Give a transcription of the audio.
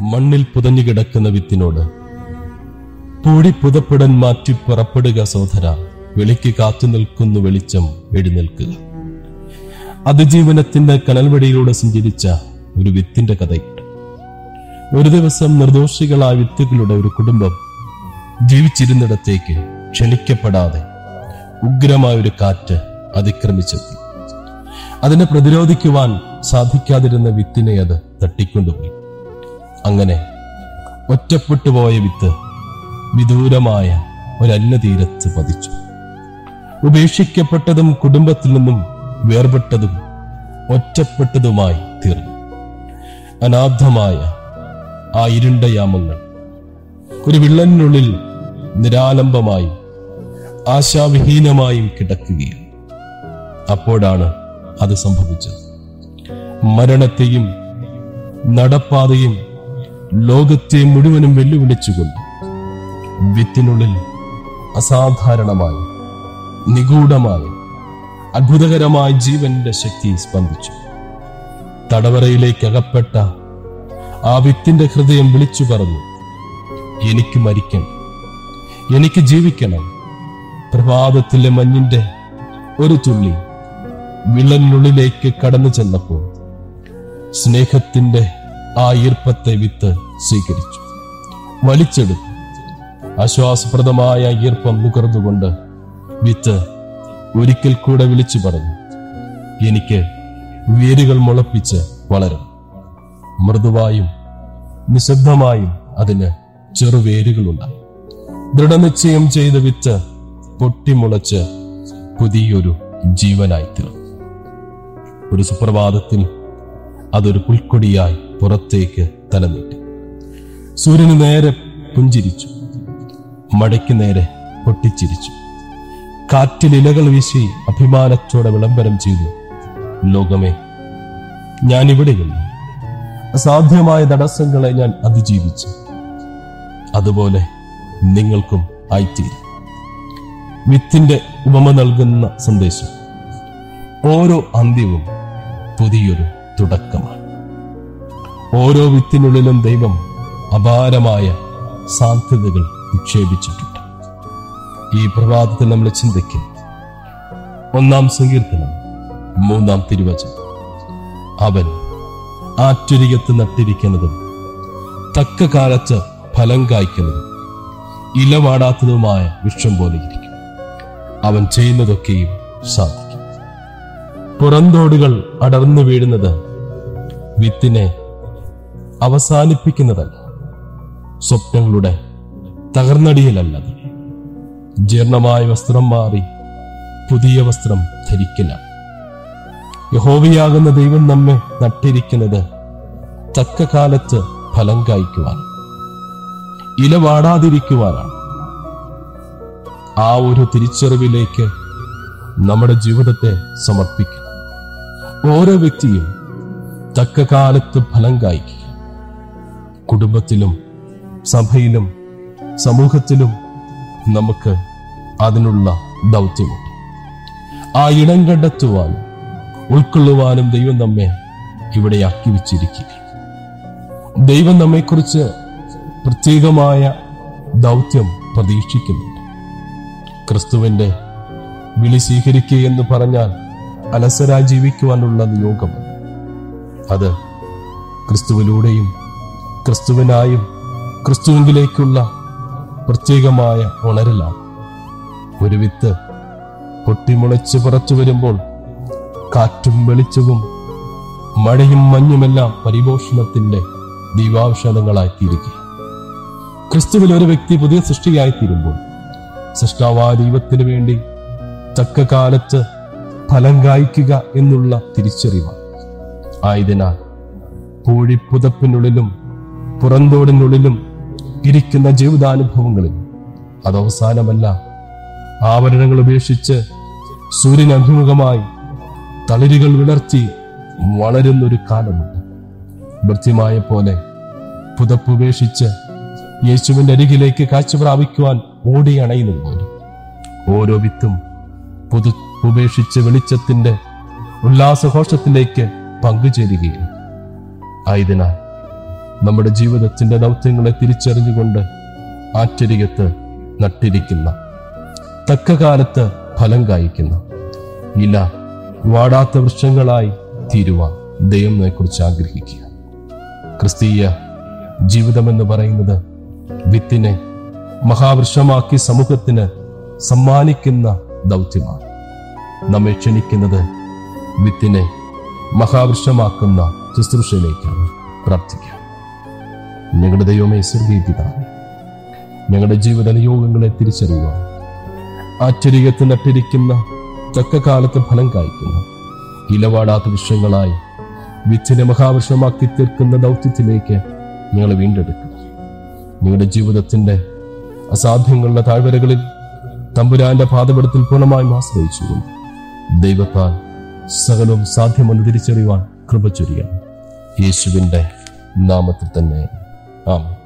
മണ്ണിൽ പുതഞ്ഞു കിടക്കുന്ന വിത്തിനോട് പൂടി പുതപ്പിടൻ മാറ്റി പുറപ്പെടുക സോദര വെളിക്ക് കാത്തു നിൽക്കുന്നു വെളിച്ചം എഴുന്നേൽക്കുക അതിജീവനത്തിന്റെ കനൽവടിയിലൂടെ സഞ്ചരിച്ച ഒരു വിത്തിന്റെ കഥയുണ്ട് ഒരു ദിവസം നിർദോഷികളായ വിത്തുകളുടെ ഒരു കുടുംബം ജീവിച്ചിരുന്നിടത്തേക്ക് ക്ഷണിക്കപ്പെടാതെ ഉഗ്രമായ ഒരു കാറ്റ് അതിക്രമിച്ചെത്തി അതിനെ പ്രതിരോധിക്കുവാൻ സാധിക്കാതിരുന്ന വിത്തിനെ അത് തട്ടിക്കൊണ്ടുപോയി അങ്ങനെ ഒറ്റപ്പെട്ടുപോയ വിത്ത് വിദൂരമായ ഒരന്യതീരത്ത് പതിച്ചു ഉപേക്ഷിക്കപ്പെട്ടതും കുടുംബത്തിൽ നിന്നും വേർപെട്ടതും ഒറ്റപ്പെട്ടതുമായി തീർന്നു അനാഥമായ ആ ഇരുണ്ട യാമങ്ങൾ ഒരു വിള്ളലിനുള്ളിൽ നിരാലംബമായും ആശാവിഹീനമായും കിടക്കുകയും അപ്പോഴാണ് അത് സംഭവിച്ചത് മരണത്തെയും നടപ്പാതയും ലോകത്തെ മുഴുവനും വെല്ലുവിളിച്ചുകൊണ്ട് വിത്തിനുള്ളിൽ അസാധാരണമായി നിഗൂഢമായ അത്ഭുതകരമായ ജീവന്റെ ശക്തി സ്പന്ദിച്ചു തടവറയിലേക്ക് അകപ്പെട്ട ആ വിത്തിന്റെ ഹൃദയം വിളിച്ചു പറഞ്ഞു എനിക്ക് മരിക്കണം എനിക്ക് ജീവിക്കണം പ്രഭാതത്തിലെ മഞ്ഞിന്റെ ഒരു തുള്ളി വിള്ളലിനുള്ളിലേക്ക് കടന്നു ചെന്നപ്പോൾ സ്നേഹത്തിന്റെ ആ ഈർപ്പത്തെ വിത്ത് സ്വീകരിച്ചു വലിച്ചെടുത്തു ആശ്വാസപ്രദമായ ഈർപ്പം നുകർന്നുകൊണ്ട് വിത്ത് ഒരിക്കൽ കൂടെ വിളിച്ചു പറഞ്ഞു എനിക്ക് വേരുകൾ മുളപ്പിച്ച് വളരണം മൃദുവായും നിശബ്ദമായും അതിന് ചെറുവേരുകളുണ്ടായി ദൃഢനിശ്ചയം ചെയ്ത വിത്ത് പൊട്ടിമുളച്ച് പുതിയൊരു ജീവനായി തീർന്നു ഒരു സുപ്രഭാതത്തിൽ അതൊരു പുൽക്കൊടിയായി പുറത്തേക്ക് തലനീട്ടി സൂര്യന് നേരെ പുഞ്ചിരിച്ചു മഴയ്ക്ക് നേരെ പൊട്ടിച്ചിരിച്ചു കാറ്റിൽ ഇലകൾ വീശി അഭിമാനത്തോടെ വിളംബരം ചെയ്തു ലോകമേ ഞാൻ ഇവിടെയുണ്ട് അസാധ്യമായ തടസ്സങ്ങളെ ഞാൻ അതിജീവിച്ചു അതുപോലെ നിങ്ങൾക്കും ആയിത്തീരും വിത്തിന്റെ ഉപമ നൽകുന്ന സന്ദേശം ഓരോ അന്ത്യവും പുതിയൊരു തുടക്കമാണ് ഓരോ വിത്തിനുള്ളിലും ദൈവം അപാരമായ സാധ്യതകൾ നിക്ഷേപിച്ചിട്ടുണ്ട് ഈ പ്രഭാതത്തിൽ നമ്മൾ ചിന്തിക്കും ഒന്നാം സങ്കീർത്തനം മൂന്നാം തിരുവചനം അവൻ ആറ്റുരികത്ത് നട്ടിരിക്കുന്നതും തക്ക കാലത്ത് ഫലം കായ്ക്കുന്നതും ഇലവാടാത്തതുമായ വൃക്ഷം പോലെ ഇരിക്കും അവൻ ചെയ്യുന്നതൊക്കെയും സാധിക്കും പുറന്തോടുകൾ അടർന്നു വീഴുന്നത് വിത്തിനെ അവസാനിപ്പിക്കുന്നതല്ല സ്വപ്നങ്ങളുടെ തകർന്നടിയിലല്ലത് ജീർണമായ വസ്ത്രം മാറി പുതിയ വസ്ത്രം ധരിക്കില്ല യഹോവയാകുന്ന ദൈവം നമ്മെ നട്ടിരിക്കുന്നത് തക്ക കാലത്ത് ഫലം കായ്ക്കുവാൻ ഇല വാടാതിരിക്കുവാനാണ് ആ ഒരു തിരിച്ചറിവിലേക്ക് നമ്മുടെ ജീവിതത്തെ സമർപ്പിക്കുക ഓരോ വ്യക്തിയും തക്ക കാലത്ത് ഫലം കായ്ക്കുക കുടുംബത്തിലും സഭയിലും സമൂഹത്തിലും നമുക്ക് അതിനുള്ള ദൗത്യമുണ്ട് ആ ഇടം കണ്ടെത്തുവാനും ഉൾക്കൊള്ളുവാനും ദൈവം നമ്മെ ഇവിടെ ആക്കി വെച്ചിരിക്കുക ദൈവം നമ്മെക്കുറിച്ച് പ്രത്യേകമായ ദൗത്യം പ്രതീക്ഷിക്കുന്നുണ്ട് ക്രിസ്തുവിന്റെ വിളി സ്വീകരിക്കുക എന്ന് പറഞ്ഞാൽ അലസരായി ജീവിക്കുവാനുള്ള നിയോഗം അത് ക്രിസ്തുവിലൂടെയും ക്രിസ്തുവിനായും ക്രിസ്തുവിങ്കിലേക്കുള്ള പ്രത്യേകമായ ഉണരലാണ് ഒരു വിത്ത് പൊട്ടിമുളച്ച് പുറത്തു വരുമ്പോൾ കാറ്റും വെളിച്ചവും മഴയും മഞ്ഞുമെല്ലാം പരിപോഷണത്തിന്റെ ദീപാംശങ്ങളായി തീരുക ക്രിസ്തുവിൽ ഒരു വ്യക്തി പുതിയ സൃഷ്ടിയായി തീരുമ്പോൾ സൃഷ്ടാവായ ദൈവത്തിന് വേണ്ടി തക്ക കാലത്ത് ഫലം കായ്ക്കുക എന്നുള്ള തിരിച്ചറിവാണ് ആയതിനാൽ പൂഴിപ്പുതപ്പിനുള്ളിലും പുറന്തോടിനുള്ളിലും ഇരിക്കുന്ന ജീവിതാനുഭവങ്ങളിൽ അത് അവസാനമല്ല ആവരണങ്ങൾ ഉപേക്ഷിച്ച് സൂര്യൻ അഭിമുഖമായി തളിരുകൾ വിളർത്തി വളരുന്നൊരു കാലമുണ്ട് വൃത്യമായ പോലെ പുതപ്പുപേക്ഷിച്ച് യേശുവിന്റെ അരികിലേക്ക് കാഴ്ച പ്രാപിക്കുവാൻ ഓടി അണയുന്നത് പോലെ ഓരോ വിത്തും പുതു ഉപേക്ഷിച്ച് വെളിച്ചത്തിന്റെ ഉല്ലാസഘോഷത്തിലേക്ക് പങ്കുചേരുകയും ആയതിനാൽ നമ്മുടെ ജീവിതത്തിന്റെ ദൗത്യങ്ങളെ തിരിച്ചറിഞ്ഞുകൊണ്ട് ആറ്റരികത്ത് നട്ടിരിക്കുന്ന തക്ക കാലത്ത് ഫലം കായ്ക്കുന്ന ഇല വാടാത്ത വൃക്ഷങ്ങളായി തീരുവാൻ ദൈവം കുറിച്ച് ആഗ്രഹിക്കുക ക്രിസ്തീയ ജീവിതമെന്ന് പറയുന്നത് വിത്തിനെ മഹാവൃക്ഷമാക്കി സമൂഹത്തിന് സമ്മാനിക്കുന്ന ദൗത്യമാണ് നമ്മെ ക്ഷണിക്കുന്നത് വിത്തിനെ മഹാവൃക്ഷമാക്കുന്ന ശുശ്രൂഷയിലേക്കാണ് പ്രാർത്ഥിക്കാം ഞങ്ങളുടെ ദൈവമേ സ്വർഗീയ പിതാവേ ഞങ്ങളുടെ ജീവിത നിയോഗങ്ങളെ തിരിച്ചറിയുവാൻ ആശ്ചര്യത്ത് നട്ടിരിക്കുന്ന തക്കകാലത്ത് ഫലം കായ്ക്കുന്ന ഇലവാടാത്ത വൃക്ഷങ്ങളായി വിത്തിനെ മഹാവൃക്ഷമാക്കി തീർക്കുന്ന ദൗത്യത്തിലേക്ക് ഞങ്ങളെ വീണ്ടെടുക്കുക നിങ്ങളുടെ ജീവിതത്തിന്റെ അസാധ്യങ്ങളുടെ താഴ്വരകളിൽ തമ്പുരാന്റെ പാതപടത്തിൽ പൂർണ്ണമായും ആശ്രയിച്ചുകൊണ്ട് ദൈവത്താൽ സകലവും സാധ്യമെന്ന് തിരിച്ചറിയുവാൻ കൃപ ചൊരിയണം യേശുവിന്റെ നാമത്തിൽ തന്നെ ആമേൻ